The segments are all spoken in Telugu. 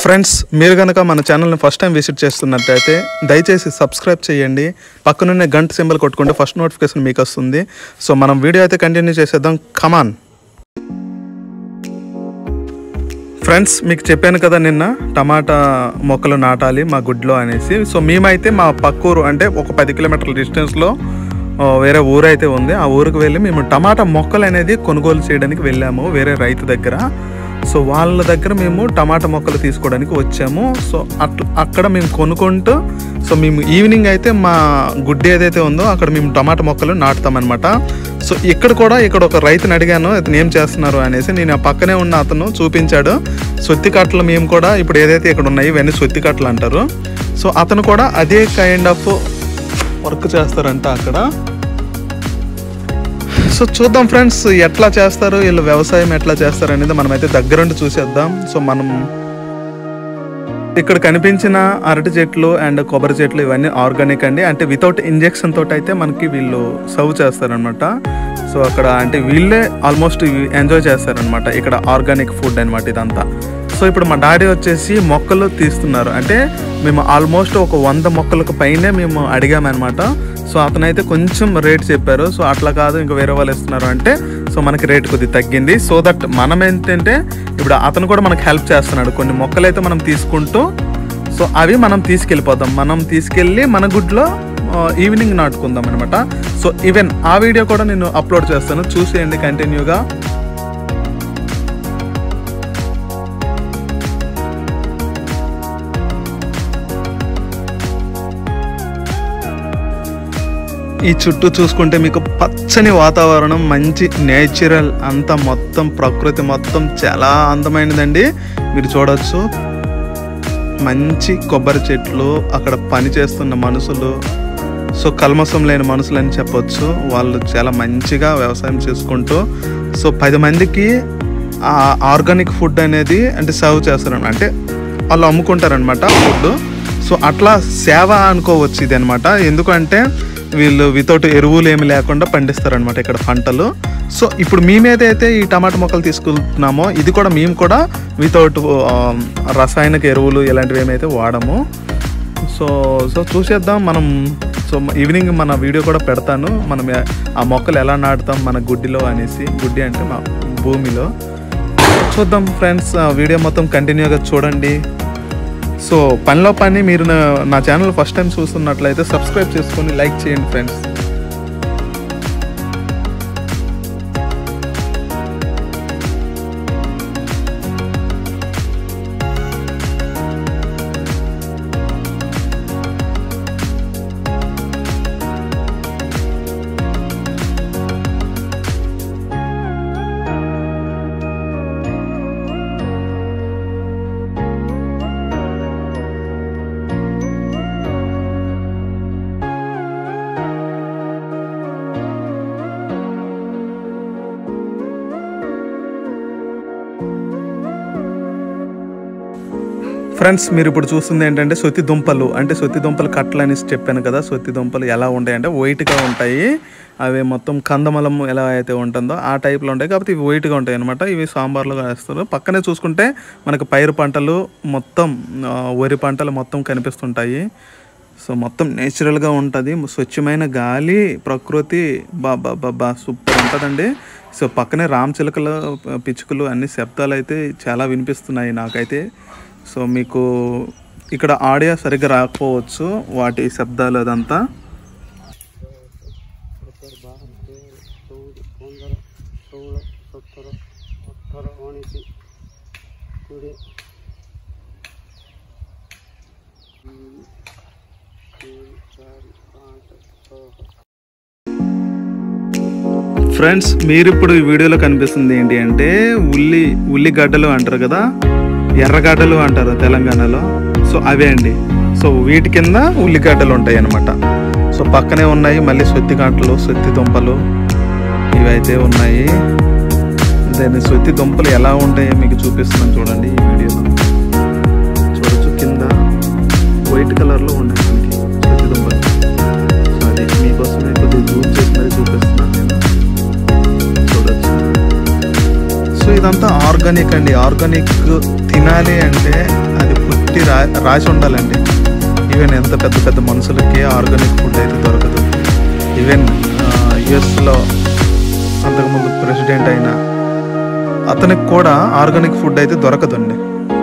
ఫ్రెండ్స్ మీరు కనుక మన ఛానల్ని ఫస్ట్ టైం విజిట్ చేస్తున్నట్టయితే దయచేసి సబ్స్క్రైబ్ చేయండి పక్కనున్న గంట సింబల్ కొట్టుకుంటే ఫస్ట్ నోటిఫికేషన్ మీకు వస్తుంది సో మనం వీడియో అయితే కంటిన్యూ చేసేద్దాం కమాన్ ఫ్రెండ్స్ మీకు చెప్పాను కదా నిన్న టమాటా మొక్కలు నాటాలి మా గుడ్లో అనేసి సో మేమైతే మా పక్కూరు అంటే ఒక పది కిలోమీటర్ల డిస్టెన్స్లో ఆ, వేరే ఊరు అయితే ఉంది ఆ ఊరికి వెళ్ళి మేము టమాటా మొక్కలు అనేది కొనుగోలు చేయడానికి వెళ్ళాము వేరే రైతు దగ్గర సో వాళ్ళ దగ్గర మేము టమాటా మొక్కలు తీసుకోవడానికి వచ్చాము సో అట్లా అక్కడ మేము కొనుక్కుంటూ సో మేము ఈవినింగ్ అయితే మా గుడ్డి ఏదైతే ఉందో అక్కడ మేము టమాటా మొక్కలు నాటుతామన్నమాట సో ఇక్కడ కూడా ఇక్కడ ఒక రైతుని అడిగాను అతను ఏం చేస్తున్నారు అనేసి నేను ఆ పక్కనే ఉన్న అతను చూపించాడు సొత్తి కట్టలు మేము కూడా ఇప్పుడు ఏదైతే ఇక్కడ ఉన్నాయి ఇవన్నీ సొత్తి కట్టలు అంటారు సో అతను కూడా అదే కైండ్ ఆఫ్ వర్క్ చేస్తారంట అక్కడ సో చూద్దాం ఫ్రెండ్స్ ఎట్లా చేస్తారు వీళ్ళు వ్యవసాయం ఎట్లా చేస్తారు అనేది మనమైతే దగ్గరుండి చూసేద్దాం సో మనం ఇక్కడ కనిపించిన అరటి చెట్లు అండ్ కొబ్బరి చెట్లు ఇవన్నీ ఆర్గానిక్ అండి అంటే వితౌట్ ఇంజెక్షన్ తోటి అయితే మనకి వీళ్ళు సర్వ్ చేస్తారనమాట సో అక్కడ అంటే వీళ్ళే ఆల్మోస్ట్ ఎంజాయ్ చేస్తారనమాట ఇక్కడ ఆర్గానిక్ ఫుడ్ అనమాట ఇదంతా సో ఇప్పుడు మా డాడీ వచ్చేసి మొక్కలు తీస్తున్నారు అంటే మేము ఆల్మోస్ట్ ఒక వంద మొక్కలకు పైనే మేము అడిగామన్నమాట సో అతనైతే కొంచెం రేట్ చెప్పారు సో అట్లా కాదు ఇంకా వేరే వాళ్ళు ఇస్తున్నారు అంటే సో మనకి రేట్ కొద్దిగా తగ్గింది సో దట్ మనం ఏంటంటే ఇప్పుడు అతను కూడా మనకి హెల్ప్ చేస్తున్నాడు కొన్ని మొక్కలు అయితే మనం తీసుకుంటూ సో అవి మనం తీసుకెళ్ళిపోతాం మనం తీసుకెళ్ళి మన గుడ్లో ఈవినింగ్ నాటుకుందాం అనమాట సో ఈవెన్ ఆ వీడియో కూడా నేను అప్లోడ్ చేస్తాను చూసేయండి కంటిన్యూగా ఈ చుట్టూ చూసుకుంటే మీకు పచ్చని వాతావరణం మంచి నేచురల్ అంతా మొత్తం ప్రకృతి మొత్తం చాలా అందమైనదండి మీరు చూడొచ్చు మంచి కొబ్బరి చెట్లు అక్కడ పని చేస్తున్న మనుషులు సో కల్మసం లేని మనుషులు అని చెప్పొచ్చు వాళ్ళు చాలా మంచిగా వ్యవసాయం చేసుకుంటూ సో పది మందికి ఆ ఆర్గానిక్ ఫుడ్ అనేది అంటే సర్వ్ చేస్తారు అంటే వాళ్ళు అమ్ముకుంటారనమాట ఫుడ్ సో అట్లా సేవ అనుకోవచ్చు ఇది అనమాట ఎందుకంటే వీళ్ళు వితౌట్ ఎరువులు ఏమి లేకుండా పండిస్తారనమాట ఇక్కడ పంటలు సో ఇప్పుడు మేమేదైతే ఈ టమాటా మొక్కలు తీసుకుంటున్నామో ఇది కూడా మేము కూడా వితౌట్ రసాయనిక ఎరువులు ఇలాంటివి ఏమైతే వాడము సో సో చూసేద్దాం మనం సో ఈవినింగ్ మన వీడియో కూడా పెడతాను మనం ఎ- ఆ మొక్కలు ఎలా నాటుతాం మన గుడ్డిలో అనేసి గుడ్డి అంటే మా భూమిలో చూద్దాం ఫ్రెండ్స్ ఆ వీడియో మొత్తం కంటిన్యూగా చూడండి సో పనిలో పని మీరు నా- నా ఛానల్ ఫస్ట్ టైం చూస్తున్నట్లయితే సబ్స్క్రైబ్ చేసుకొని లైక్ చేయండి ఫ్రెండ్స్ ఫ్రెండ్స్ మీరు ఇప్పుడు చూస్తుంది ఏంటంటే సొత్తి దుంపలు అంటే సొత్తి దుంపలు కట్టలు అనేసి చెప్పాను కదా సొత్తి దుంపలు ఎలా ఉంటాయి అంటే వైట్గా ఉంటాయి అవి మొత్తం కందమలం ఎలా అయితే ఉంటుందో ఆ టైప్లో ఉంటాయి కాకపోతే ఇవి వైట్గా ఉంటాయి అనమాట ఇవి సాంబార్లో వేస్తారు పక్కనే చూసుకుంటే మనకు పైరు పంటలు మొత్తం ఆ, వరి పంటలు మొత్తం కనిపిస్తుంటాయి సో మొత్తం నేచురల్గా ఉంటుంది స్వచ్ఛమైన గాలి ప్రకృతి బా బా బా బా సూపర్ ఉంటుందండి సో పక్కనే రామ్ చిలకలు పిచ్చుకలు అన్ని శబ్దాలు అయితే చాలా వినిపిస్తున్నాయి నాకైతే సో మీకు ఇక్కడ ఆడియో సరిగ్గా రాకపోవచ్చు వాటి శబ్దాలు అదంతా ସତର ବାର ତେର ଚଉଦ ପନ୍ଦର ଷୋହଳ ସତର ଅଠର ଉଣେଇଶ କୋଡ଼ିଏ ଦୁଇ ତିନି ଚାରି ପାଞ୍ଚ ଛଅ ఫ్రెండ్స్ మీరు ఇప్పుడు ఈ వీడియోలో కనిపిస్తుంది ఏంటి అంటే ఉల్లి ఉల్లిగడ్డలు అంటారు కదా ఎర్రగడ్డలు అంటారు తెలంగాణలో సో అవే అండి సో వీటి కింద ఉల్లిగడ్డలు ఉంటాయి అన్నమాట సో పక్కనే ఉన్నాయి మళ్ళీ సొత్తి గంటలు సొత్తి దుంపలు ఇవైతే ఉన్నాయి దాని సొత్తి దుంపలు ఎలా ఉంటాయో మీకు చూపిస్తున్నాను చూడండి ఈ వీడియోలో చూడొచ్చు కింద వైట్ కలర్లో ఉన్నాయి మనకి సొత్తి దుంపలు సో అది మీకోసమే కొద్దిగా జూమ్ చేసి మరీ చూపిస్తున్నాను నేను చూడొచ్చు సో ఇదంతా ఆర్గానిక్ అండి ఆర్గానిక్ తినాలి అంటే అది రా రాసి ఉండాలండి ఈవెన్ ఎంత పెద్ద పెద్ద మనుషులకి ఆర్గానిక్ ఫుడ్ అయితే దొరకదు ఈవెన్ యుఎస్లో అంతకుముందు ప్రెసిడెంట్ అయిన అతనికి కూడా ఆర్గానిక్ ఫుడ్ అయితే దొరకదండి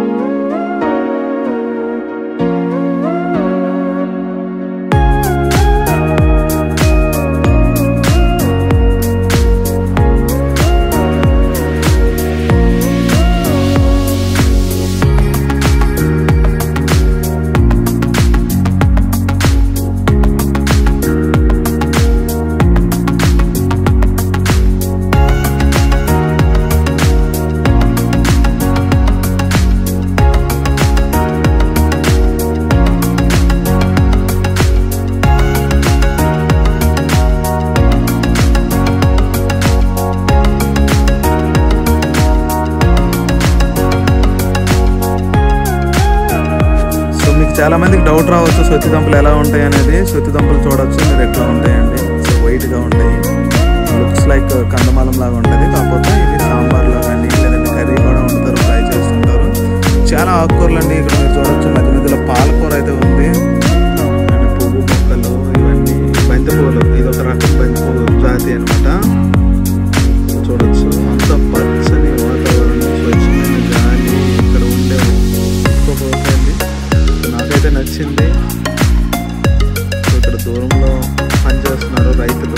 సో మీకు చాలా మందికి డౌట్ రావచ్చు సొత్తి దంపలు ఎలా ఉంటాయి అనేది సొత్తి దంపలు చూడొచ్చు మీరు ఎట్లా ఉంటాయండి సో వైట్గా ఉంటాయి లుక్స్ లైక్ కందమాలం లాగా ఉంటుంది కాకపోతే ఇది సాంబార్లో కానీ లేదంటే కర్రీ కూడా వండుతారు ఫ్రై చేస్తుంటారు చాలా ఆకుకూరలు అండి ఇక్కడ మీరు చూడొచ్చు మధ్య మధ్యలో పాలకూర అయితే ఉంది అండ్ పువ్వు మొక్కలు ఇవన్నీ బంతి పువ్వులు ఇది ఒక రకం బంతి పువ్వు జాతి అనమాట చూడొచ్చు అంత పచ్చని వాతావరణం స్వచ్ఛమైన గాలి ఇక్కడ ఉండే ఒక్కొక్కటి నాకైతే నచ్చింది సో ఇక్కడ దూరంలో పనిచేస్తున్నారు రైతులు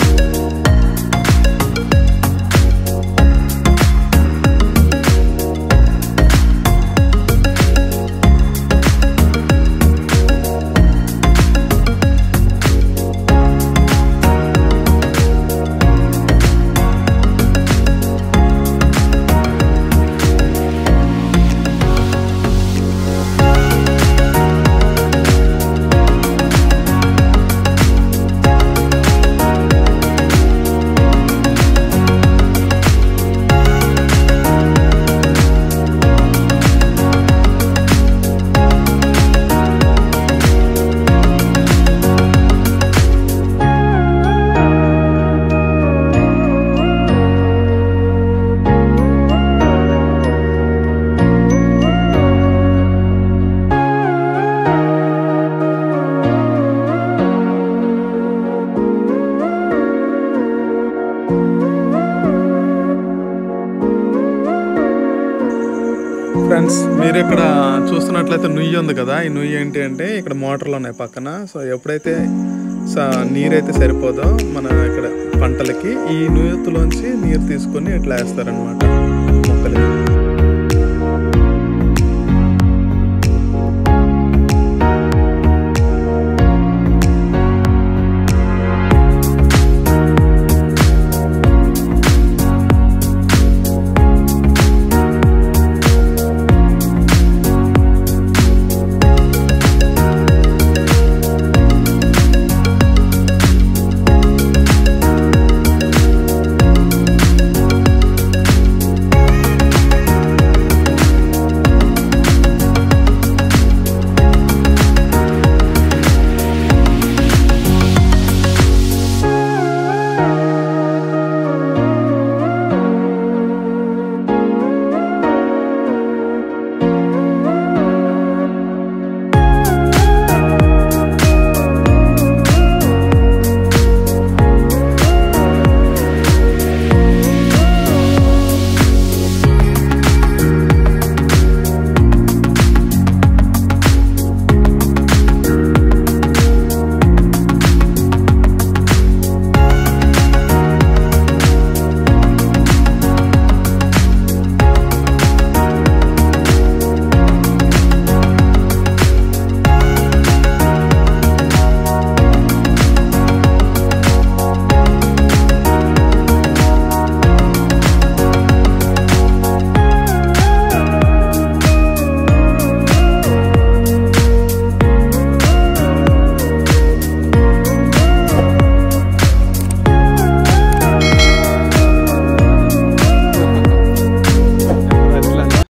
ఫ్రెండ్స్ మీరు ఇక్కడ చూస్తున్నట్లయితే నుయ్యి ఉంది కదా ఈ నుయ్యి ఏంటి అంటే ఇక్కడ మోటార్లు ఉన్నాయి పక్కన సో ఎప్పుడైతే స- నీరైతే సరిపోదో మన ఇక్కడ పంటలకి ఈ నుయ్యతులోంచి నీరు తీసుకొని ఇట్లా వేస్తారనమాట మొక్కలకి